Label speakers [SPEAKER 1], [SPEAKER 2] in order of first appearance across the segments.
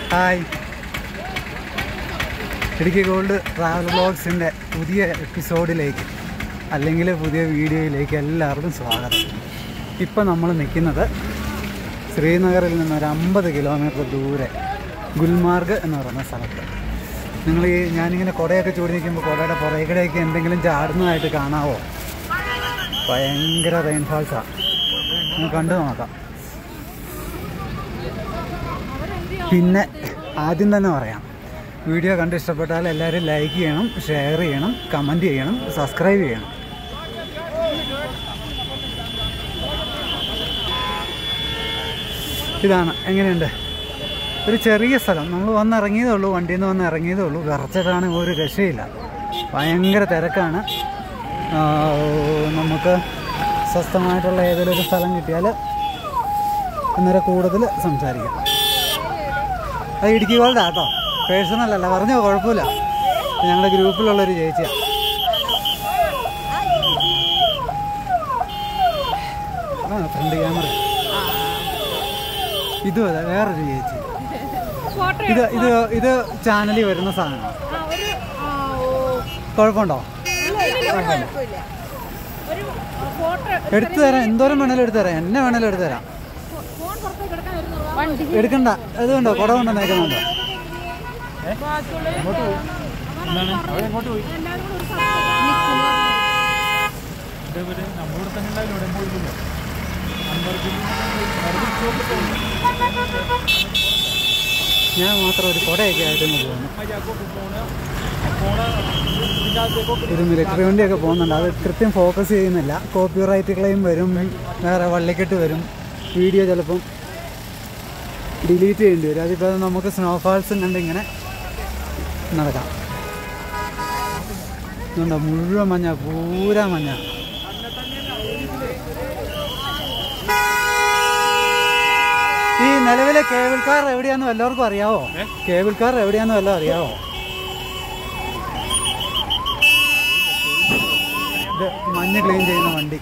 [SPEAKER 1] Hi Idukki gold travel ബ്ലോഗ്സിൻ്റെ പുതിയ എപ്പിസോഡിലേക്ക് അല്ലെങ്കിൽ പുതിയ വീഡിയോയിലേക്ക് എല്ലാവർക്കും സ്വാഗതം ഇപ്പം നമ്മൾ നിൽക്കുന്നത് ശ്രീനഗറിൽ നിന്ന് ഒരു അമ്പത് കിലോമീറ്റർ ദൂരെ ഗുൽമാർഗ് എന്ന് പറയുന്ന സ്ഥലത്ത് നിങ്ങൾ ഈ ഞാനിങ്ങനെ കുടയൊക്കെ ചൂടി നിൽക്കുമ്പോൾ കുടയുടെ പുറകിടെയൊക്കെ എന്തെങ്കിലും ചാടുന്നതായിട്ട് കാണാവോ ഭയങ്കര റെയിൻഫാൾസാണ് നമുക്ക് കണ്ടു നോക്കാം പിന്നെ ആദ്യം തന്നെ പറയാം വീഡിയോ കണ്ട് ഇഷ്ടപ്പെട്ടാൽ എല്ലാവരും ലൈക്ക് ചെയ്യണം ഷെയർ ചെയ്യണം കമൻറ്റ് ചെയ്യണം സബ്സ്ക്രൈബ് ചെയ്യണം ഇതാണ് എങ്ങനെയുണ്ട് ഒരു ചെറിയ സ്ഥലം നമ്മൾ വന്നിറങ്ങിയതേ ഉള്ളൂ വണ്ടിയിൽ നിന്ന് വന്ന് ഇറങ്ങിയതേ ഉള്ളൂ വിറച്ചിട്ടാണ് ഒരു രക്ഷയില്ല ഭയങ്കര തിരക്കാണ് ആ, നമുക്ക് സ്വസ്ഥമായിട്ടുള്ള ഏതെങ്കിലും ഒരു സ്ഥലം കിട്ടിയാൽ അന്നേരം കൂടുതൽ സംസാരിക്കാം അത് ഇടുക്കി ഗോൾഡാ കേട്ടോ പേഴ്സണൽ അല്ല പറഞ്ഞോ കുഴപ്പമില്ല ഞങ്ങളുടെ ഗ്രൂപ്പിലുള്ളൊരു ചേച്ചിയാണ് ആ ഫ്രണ്ട് ക്യാമറ ഇതും അതെ വേറൊരു ചേച്ചി
[SPEAKER 2] ഫോട്ടോ
[SPEAKER 1] ഇത് ഇത് ഇത് ചാനലിൽ വരുന്ന സാധനമാണ്
[SPEAKER 2] ആ, ഒരു ആ, ഓ,
[SPEAKER 1] കുഴപ്പമുണ്ടോ
[SPEAKER 2] ഇല്ല, ഇല്ല, ഒരു കുഴപ്പമില്ല. ഒരു ഫോട്ടോ
[SPEAKER 1] എടുത്തു തരാം എന്തോരം വേണേലും എടുത്തു തരാം എന്നെ വേണേലും എടുത്തു തരാം
[SPEAKER 2] ഫോൺ പുറത്തേക്ക് എടുക്കാൻ വരുന്നതാ. വണ്ടി
[SPEAKER 1] എടുക്കണ്ട അതുകൊണ്ടോ കുട കൊണ്ട് നേക്കുന്നുണ്ടോ
[SPEAKER 2] എല്ലാവരും കൂടെ ഒരു സ്ഥലത്ത്
[SPEAKER 1] ഞാൻ മാത്രം ഒരു കുടയൊക്കെ ആയിട്ടൊന്ന് പോകുന്നു ഒരു മിലിറ്ററി വണ്ടിയൊക്കെ പോകുന്നുണ്ട് അത് കൃത്യം ഫോക്കസ് ചെയ്യുന്നില്ല കോപ്പി റൈറ്റ് ക്ലെയിം വരും വേറെ വള്ളിക്കെട്ട് വരും വീഡിയോ ചിലപ്പം ഡിലീറ്റ് ചെയ്യേണ്ടി വരും അതിപ്പോൾ നമുക്ക് സ്നോഫാൾസും കണ്ട് ഇങ്ങനെ നടക്കാം ഇതുണ്ടോ മുഴുവൻ മഞ്ഞ പൂര മഞ്ഞ ഈ നിലവിലെ കേബിൾ കാർ എവിടെയാന്ന് വല്ലവർക്കും അറിയാവോ കേബിൾ കാർ എവിടെയാന്ന് വല്ലതും അറിയാവോ ഇത് മഞ്ഞ് ക്ലീൻ ചെയ്യുന്ന വണ്ടി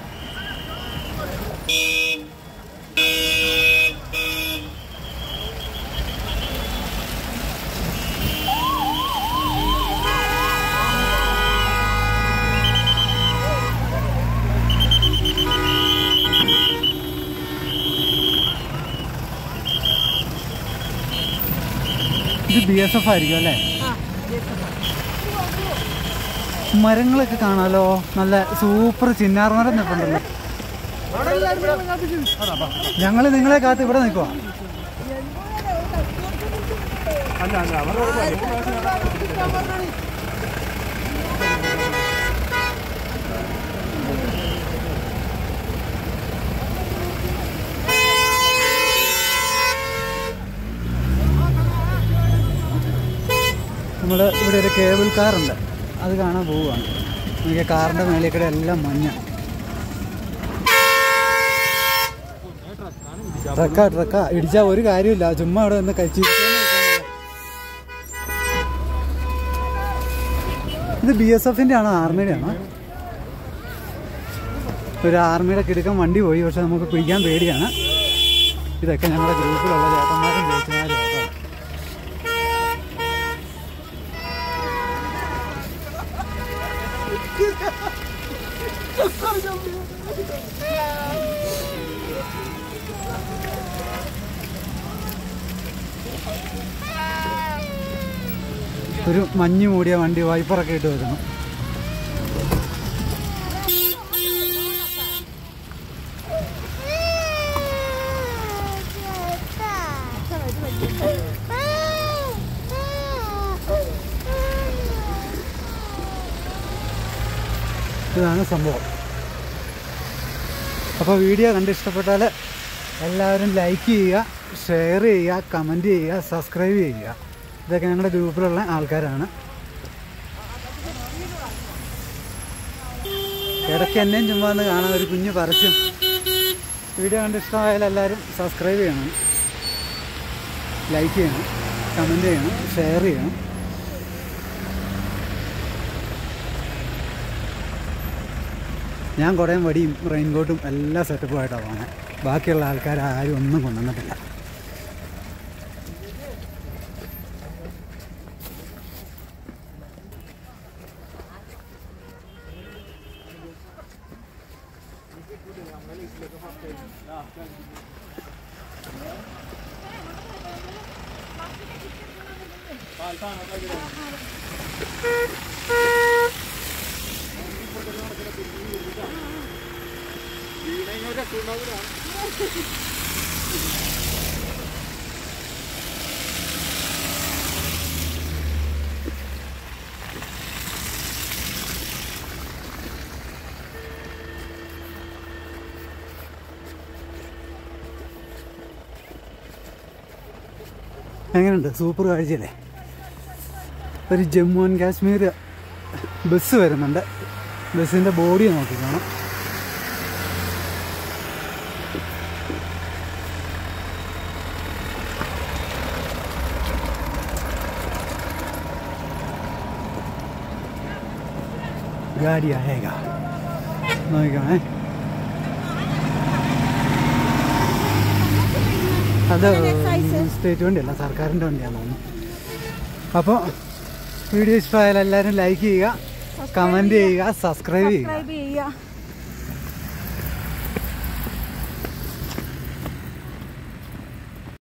[SPEAKER 1] ഇത് ബി എസ് എഫ് ആയിരിക്കും അല്ലേ മരങ്ങളൊക്കെ കാണാലോ നല്ല സൂപ്പർ ചിന്നാർ മരം നിൽപ്പുണ്ടല്ലോ ഞങ്ങൾ നിങ്ങളെ കാത്ത് ഇവിടെ നിൽക്കുക നമ്മൾ ഇവിടെ ഒരു കേബിൾ കാറുണ്ട് അത് കാണാൻ പോവുകയാണ് എനിക്ക് കാറിൻ്റെ മേളിൽ കൂടെ എല്ലാം മഞ്ഞ ട്രക്കാ ട്രക്കാ ഇടിച്ചാൽ ഒരു കാര്യമില്ല ചുമ്മാ അവിടെ നിന്ന് കഴിച്ചു ഇത് ബി എസ് എഫിൻ്റെ ആണോ ആർമിയുടെ ആണോ ഒരു ആർമിയുടെ കിടുക്കം വണ്ടി പോയി പക്ഷെ നമുക്ക് പിടിക്കാൻ പേടിയാണ് ഇതൊക്കെ ഞങ്ങളുടെ ഗ്രൂപ്പിലുള്ള ചേട്ടന്മാരും ചേച്ചിമാരും കേട്ടോ ഒരു മഞ്ഞ് മൂടിയ വണ്ടി വൈപ്പറൊക്കെ ഇട്ട് വെക്കണം ഇതാണ് സംഭവം അപ്പോൾ വീഡിയോ കണ്ട് ഇഷ്ടപ്പെട്ടാൽ എല്ലാവരും ലൈക്ക് ചെയ്യുക ഷെയർ ചെയ്യുക കമൻറ്റ് ചെയ്യുക സബ്സ്ക്രൈബ് ചെയ്യുക ഇതൊക്കെ ഞങ്ങളുടെ ഗ്രൂപ്പിലുള്ള ആൾക്കാരാണ് ഇടയ്ക്ക് എന്നെയും ചുമ്മാ ഒന്ന് കാണാൻ ഒരു കുഞ്ഞു പരസ്യം വീഡിയോ കണ്ട് ഇഷ്ടമായാൽ എല്ലാവരും സബ്സ്ക്രൈബ് ചെയ്യണം ലൈക്ക് ചെയ്യണം കമൻറ്റ് ചെയ്യണം ഷെയർ ചെയ്യണം ഞാൻ കുറേ വടിയും റെയിൻകോട്ടും എല്ലാ സെറ്റപ്പുമായിട്ടാണ് പോകുന്നത് ബാക്കിയുള്ള ആൾക്കാർ ആരും ഒന്നും കൊണ്ടുവന്നിട്ടില്ല എങ്ങനെയുണ്ട് സൂപ്പർ കാഴ്ചയല്ലേ ഒരു ജമ്മു ആൻഡ് കാശ്മീർ ബസ് വരുന്നുണ്ട് ബസ്സിൻ്റെ ബോഡി നോക്കിക്കണം ഗാഡി ആയേക നോക്കിക്കോണേ അത് സ്റ്റേറ്റ് വണ്ടിയല്ല സർക്കാരിൻ്റെ വണ്ടിയാണെന്ന് തോന്നുന്നു അപ്പോൾ വീഡിയോ ഇഷ്ടമായാലും എല്ലാവരും ലൈക്ക് ചെയ്യുക കമൻറ്റ് ചെയ്യുക സബ്സ്ക്രൈബ് ചെയ്യുക
[SPEAKER 2] സബ്സ്ക്രൈബ് ചെയ്യുക